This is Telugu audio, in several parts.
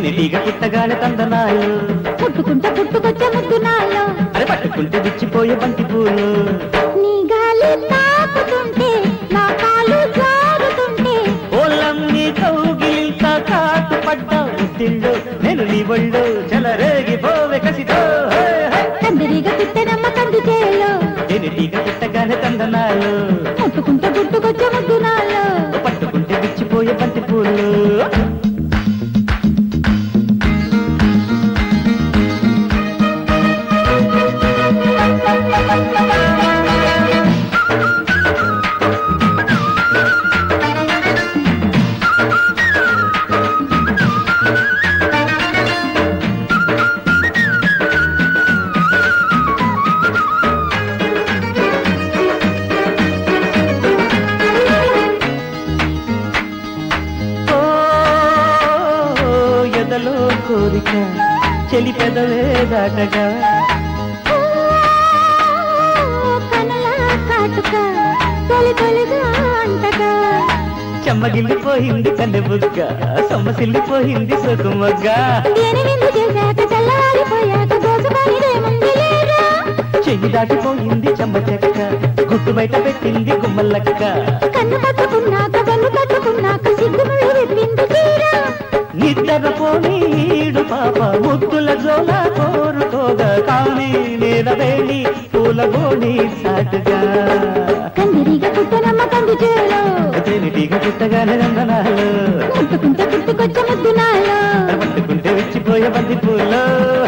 తేనెటీగ పుట్టగానే తందనాలు పుట్టుకుంటే పుట్టుకొచ్చే ముద్దు నాలో అరే పట్టుకుంటే విచ్చిపోయే బంతి పూలు నీ గాలి తాకుతుంటే నా కాలు జారుతుంటే ఓలమ్ని కౌగిలింత కాటు పడ్డా ఉత్తిళ్ళు నేను నీ ఒళ్ళు చెలరేగిపోవే కసితో హే, హే. కందిరిగా పుట్టెనమ్మ కంది చేలో తేనెటీగ పుట్టగానే తందనాలు పుట్టుకుంటే పుట్టుకొచ్చే ముద్దు నాలో పట్టుకుంటే విచ్చిపోయే బంతి పూలు ఓ ఎదలో కోరిక చెలి పెదవే దాటగా ఓ, కనుల కాటుక తొలి తొలిగా అంటగా చెమ్మగిల్లిపోయింది కన్నె బుగ్గ సొమ్మసిల్లిపోయింది సొకుమగ్గ దేని విందు చేశాక తెల్లవారిపోయాక దోచుకొనిదేముంది లేరా చెయ్యి దాటిపోయింది చెమ్మ చెక్క గుట్టు బయట పెట్టింది గుమ్మలక్క కన్ను పట్టుకున్నాక కన్ను పట్టుకున్నాక సిగ్గుముళ్ళు విప్పింది తీరా నిద్రపోని ఈడు పాప ముద్దుల జోల కోరుకోగా కానీ నీలవేణి పూల గోణి సాటుగా కందిరిగా పుట్టనమ్మ కంది చేలో తేనెటీగ పుట్టగానే నందనాలు ముట్టుకుంటే పుట్టుకొచ్చే ముద్దు నాలో పట్టుకుంటే విచ్చిపోయే బంతి పూలు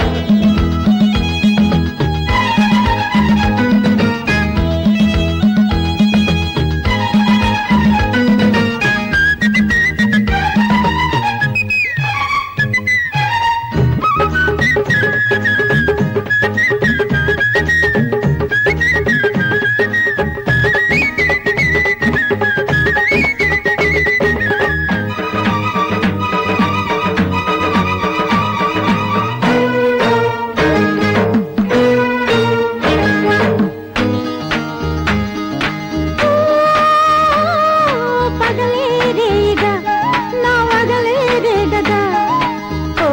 పగలే రేగా నా వగలే రేగగా ఓ,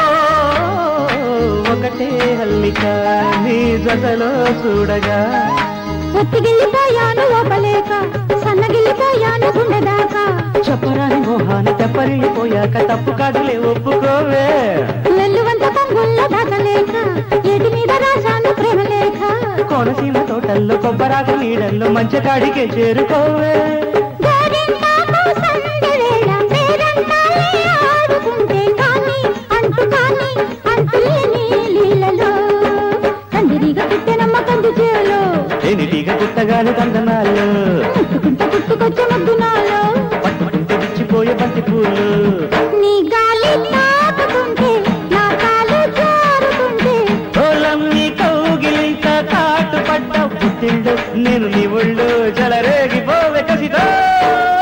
ఒకటే హల్లిక నీ జతలో చూడగా ఒత్తిగిల్లిపోయాను లోపలేక సన్నగిల్లిపోయాను గుండె దాకా చెప్పరాని మోహాన్ని తెప్పరిల్లిపోయాక తప్పు కాదులే ఒప్పుకోవే వెల్లువంత పొంగుల్లో దాకలేక ఏటి మీద రాశాను ప్రేమ లేఖ కోనసీమ తోటల్లో కొబ్బరాకు నీడల్లో మంచి కాడికే చేరుకోవే గోరింటాకు సందెవేళ పేరంటాలే ఆడుకుంటే కానీ అంటు కానీ అంతులేని లీలలో కందిరిగా పుట్టెనమ్మ కంది చేలో తేనెటీగ పుట్టగానే దందనాలు ముట్టుకుంటే పుట్టుకొచ్చే ముద్దు నాలో పట్టుకుంటే విచ్చిపోయే బంతి పూలు నీ గాలి తాకుతుంటే నా కాలు జారుతుంటే తోలమ్ని కౌగిలింత కాటు పడ్డ పుట్టిండు నేను నీ ఒళ్ళు జలరేగిపోవే కసిదో